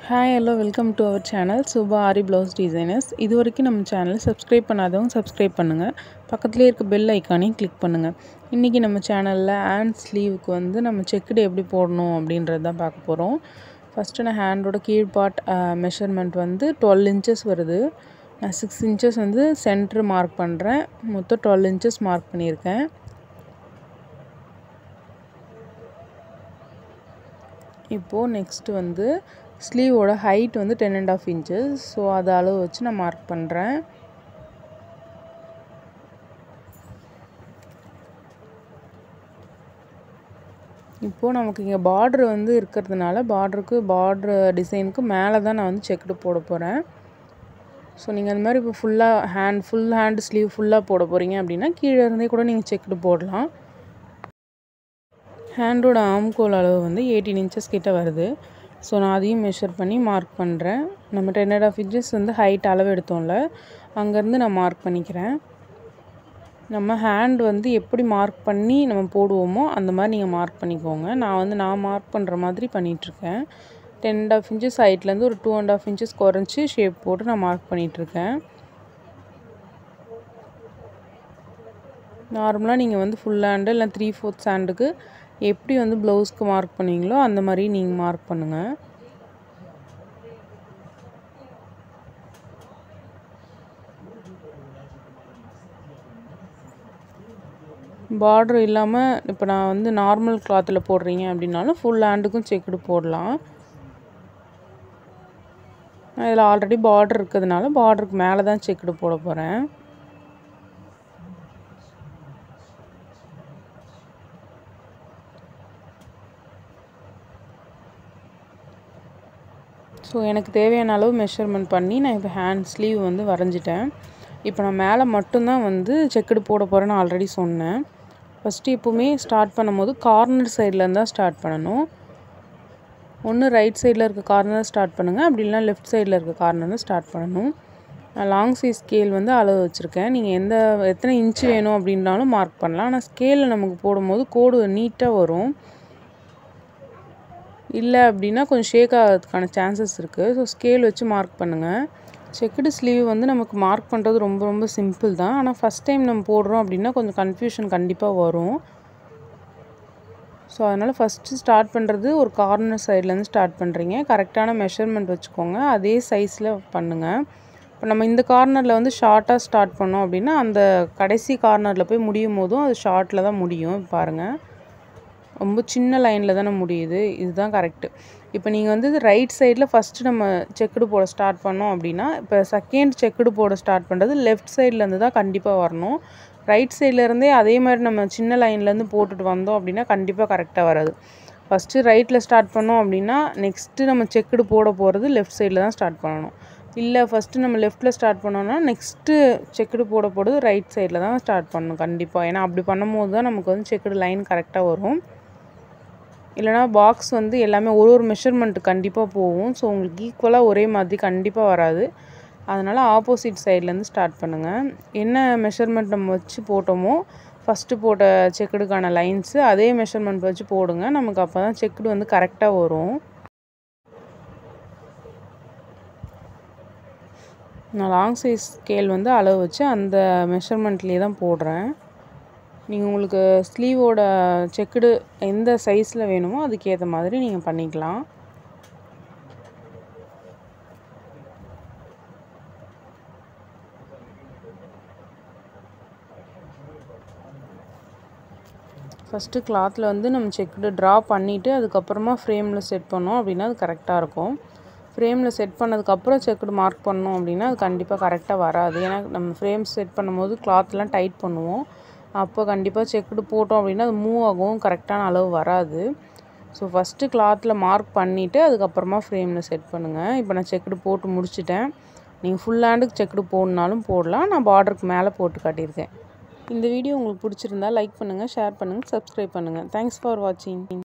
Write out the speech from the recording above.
hi hello welcome to our channel Subha Aari blouse designers இது வரைக்கும் நம்ம சேனலை சப்ஸ்கிரைப் பண்ணாதவங்க சப்ஸ்கிரைப் பண்ணுங்கள் பக்கத்துலேயே இருக்க பெல் ஐக்கானையும் கிளிக் பண்ணுங்கள் இன்றைக்கி நம்ம சேனலில் ஹேண்ட் ஸ்லீவுக்கு வந்து நம்ம செக்குடு எப்படி போடணும் அப்படின்றது தான் பார்க்க போகிறோம் ஃபஸ்ட்டு நான் ஹேண்டோட கீழ் பார்ட் மெஷர்மெண்ட் வந்து டுவெல் இன்ச்சஸ் வருது நான் சிக்ஸ் இன்ச்சஸ் வந்து சென்ட்ரு மார்க் பண்ணுறேன் மொத்தம் டுவெல் இன்ச்சஸ் மார்க் பண்ணியிருக்கேன் இப்போது நெக்ஸ்ட்டு வந்து ஸ்லீவோட ஹைட் வந்து ten and half inches so அதை அளவு வச்சு நான் மார்க் பண்ணுறேன் இப்போது நமக்கு இங்கே பார்ட்ரு வந்து இருக்கிறதுனால பார்ட்ருக்கு பார்ட்ரு டிசைனுக்கு மேலே தான் நான் வந்து செக்குடு போட போகிறேன் ஸோ நீங்கள் அந்த மாதிரி இப்போ ஃபுல்லாக ஹேண்ட் ஃபுல் ஹேண்ட் ஸ்லீவ் ஃபுல்லாக போட போகிறீங்க அப்படின்னா கீழே இருந்தே கூட நீங்கள் செக்குடு போடலாம் ஹேண்டோட ஆம்கோல் அளவு வந்து எயிட்டீன் இன்ச்சஸ் கிட்ட வருது ஸோ நான் அதையும் மெஷர் பண்ணி மார்க் பண்ணுறேன் நம்ம டென் அண்ட் ஆஃப் இன்ச்சஸ் வந்து ஹைட் அளவு எடுத்தோம்ல அங்கேருந்து நான் மார்க் பண்ணிக்கிறேன் நம்ம ஹேண்ட் வந்து எப்படி மார்க் பண்ணி நம்ம போடுவோமோ அந்த மாதிரி நீங்கள் மார்க் பண்ணிக்கோங்க நான் வந்து நான் மார்க் பண்ணுற மாதிரி பண்ணிகிட்ருக்கேன் டென் அண்ட் ஆஃப் இன்ச்சஸ் ஹைட்லேருந்து ஒரு டூ அண்ட் ஆஃப் இன்ச்சஸ் குறைச்சி ஷேப் போட்டு நான் மார்க் பண்ணிகிட்ருக்கேன் நார்மலாக நீங்கள் வந்து ஃபுல் ஹேண்டு இல்லை த்ரீ ஃபோர்த் ஹேண்டுக்கு எப்படி வந்து ப்ளவுஸ்க்கு மார்க் பண்ணுவீங்களோ அந்த மாதிரி நீங்கள் மார்க் பண்ணுங்கள் பார்டர் இல்லாமல் இப்போ நான் வந்து நார்மல் கிளாத்தில் போடுறீங்க அப்படின்னாலும் ஃபுல் ஹேண்டுக்கும் செக்குடு போடலாம் நான் இதில் ஆல்ரெடி பார்டர் இருக்கிறதுனால பார்டருக்கு மேலே தான் செக்குடு போட போகிறேன் ஸோ எனக்கு தேவையான அளவு மெஷர்மெண்ட் பண்ணி நான் இப்போ ஹேண்ட் ஸ்லீவ் வந்து வரைஞ்சிட்டேன் இப்போ நான் மேலே மட்டும்தான் வந்து செக்குடு போட போகிறேன்னு ஆல்ரெடி சொன்னேன் ஃபஸ்ட்டு எப்போவுமே ஸ்டார்ட் பண்ணும்போது கார்னர் சைட்லேருந்து தான் ஸ்டார்ட் பண்ணணும் ஒன்று ரைட் சைடில் இருக்க கார்னர் ஸ்டார்ட் பண்ணுங்கள் அப்படி இல்லைனா லெஃப்ட் சைடில் இருக்க கார்னர் ஸ்டார்ட் பண்ணணும் நான் லாங் சைஸ் ஸ்கேல் வந்து அளவு வச்சுருக்கேன் நீங்கள் எந்த எத்தனை இன்ச்சு வேணும் அப்படின்னாலும் மார்க் பண்ணலாம் ஆனால் ஸ்கேலில் நமக்கு போடும்போது கோடு நீட்டாக வரும் இல்லை அப்படின்னா கொஞ்சம் ஷேக் ஆகிறதுக்கான சான்சஸ் இருக்குது ஸோ ஸ்கேல் வச்சு மார்க் பண்ணுங்கள் செக்குடு ஸ்லீவ் வந்து நமக்கு மார்க் பண்ணுறது ரொம்ப ரொம்ப சிம்பிள் தான் ஆனால் ஃபஸ்ட் டைம் நம்ம போடுறோம் அப்படின்னா கொஞ்சம் கன்ஃபியூஷன் கண்டிப்பாக வரும் ஸோ அதனால் ஃபஸ்ட்டு ஸ்டார்ட் பண்ணுறது ஒரு கார்னர் சைட்லேருந்து ஸ்டார்ட் பண்ணுறீங்க கரெக்டான மெஷர்மெண்ட் வச்சுக்கோங்க அதே சைஸில் பண்ணுங்கள் இப்போ நம்ம இந்த கார்னரில் வந்து ஷார்ட்டாக ஸ்டார்ட் பண்ணோம் அப்படின்னா அந்த கடைசி கார்னரில் போய் முடியும் போதும் அது ஷார்ட்டில் தான் முடியும் பாருங்கள் ரொம்ப சின்ன லைனில் தானே முடியுது இதுதான் கரெக்டு இப்போ நீங்கள் வந்து ரைட் சைடில் ஃபஸ்ட்டு நம்ம செக்குடு போட ஸ்டார்ட் பண்ணோம் அப்படின்னா இப்போ செகண்ட் செக்குடு போட ஸ்டார்ட் பண்ணுறது லெஃப்ட் சைட்லேருந்து தான் கண்டிப்பாக வரணும் ரைட் சைட்லேருந்தே அதே மாதிரி நம்ம சின்ன லைன்லேருந்து போட்டுட்டு வந்தோம் அப்படின்னா கண்டிப்பாக கரெக்டாக வராது ஃபஸ்ட்டு ரைட்டில் ஸ்டார்ட் பண்ணோம் அப்படின்னா நெக்ஸ்ட்டு நம்ம செக்குடு போட போகிறது லெஃப்ட் சைடில் தான் ஸ்டார்ட் பண்ணணும் இல்லை ஃபஸ்ட்டு நம்ம லெஃப்ட்டில் ஸ்டார்ட் பண்ணோன்னா நெக்ஸ்ட்டு செக்குடு போட போகிறது ரைட் சைடில் தான் ஸ்டார்ட் பண்ணணும் கண்டிப்பாக ஏன்னா அப்படி பண்ணும்போது தான் நமக்கு வந்து செக்குடு லைன் கரெக்டாக வரும் இல்லைனா பாக்ஸ் வந்து எல்லாமே ஒரு ஒரு மெஷர்மெண்ட்டு கண்டிப்பாக போகும் ஸோ உங்களுக்கு ஈக்குவலாக ஒரே மாதிரி கண்டிப்பாக வராது அதனால் ஆப்போசிட் சைட்லேருந்து ஸ்டார்ட் பண்ணுங்கள் என்ன மெஷர்மெண்ட் நம்ம வச்சு போட்டோமோ ஃபஸ்ட்டு போட்ட செக்குடுக்கான லைன்ஸு அதே மெஷர்மெண்ட் வச்சு போடுங்க நமக்கு அப்போ தான் செக்குடு வந்து கரெக்டாக வரும் நான் லாங் சைஸ் ஸ்கேல் வந்து அளவு வச்சு அந்த மெஷர்மெண்ட்லேயே தான் போடுறேன் நீங்கள் உங்களுக்கு ஸ்லீவோட செக்குடு எந்த சைஸில் வேணுமோ அதுக்கேற்ற மாதிரி நீங்கள் பண்ணிக்கலாம் ஃபஸ்ட்டு கிளாத்தில் வந்து நம்ம செக்குடு ட்ரா பண்ணிவிட்டு அதுக்கப்புறமா ஃப்ரேமில் செட் பண்ணோம் அப்படின்னா அது கரெக்டாக இருக்கும் ஃப்ரேமில் செட் பண்ணதுக்கப்புறம் செக்குடு மார்க் பண்ணோம் அப்படின்னா அது கண்டிப்பாக கரெக்டாக வராது ஏன்னா நம்ம ஃப்ரேம் செட் பண்ணும்போது கிளாத்லாம் டைட் பண்ணுவோம் அப்போ கண்டிப்பாக செக்குடு போட்டோம் அப்படின்னா அது மூவ் ஆகும் கரெக்டான அளவு வராது ஸோ ஃபஸ்ட்டு கிளாத்தில் மார்க் பண்ணிவிட்டு அதுக்கப்புறமா ஃப்ரேமில் செட் பண்ணுங்கள் இப்போ நான் செக்குடு போட்டு முடிச்சிட்டேன் நீங்கள் ஃபுல் ஹேண்டுக்கு செக்குடு போடனாலும் போடலாம் நான் பார்டருக்கு மேலே போட்டு காட்டியிருக்கேன் இந்த வீடியோ உங்களுக்கு பிடிச்சிருந்தா லைக் பண்ணுங்கள் ஷேர் பண்ணுங்கள் சப்ஸ்கிரைப் பண்ணுங்கள் தேங்க்ஸ் ஃபார் வாட்சிங்